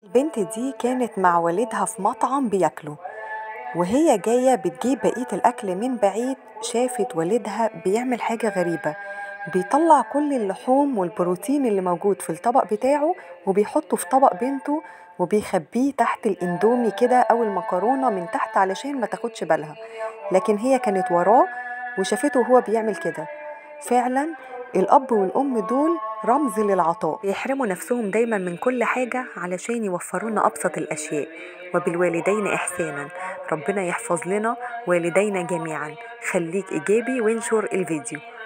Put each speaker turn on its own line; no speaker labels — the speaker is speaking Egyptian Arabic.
البنت دي كانت مع والدها في مطعم بياكلوا وهي جاية بتجيب بقية الأكل من بعيد شافت والدها بيعمل حاجة غريبة بيطلع كل اللحوم والبروتين اللي موجود في الطبق بتاعه وبيحطه في طبق بنته وبيخبيه تحت الاندومي كده او المكرونه من تحت علشان ما تاخدش بالها لكن هي كانت وراه وشافته وهو بيعمل كده فعلا الاب والام دول رمز للعطاء بيحرموا نفسهم دايما من كل حاجة علشان يوفروا لنا أبسط الأشياء وبالوالدين إحسانا ربنا يحفظ لنا والدينا جميعا خليك إيجابي وانشر الفيديو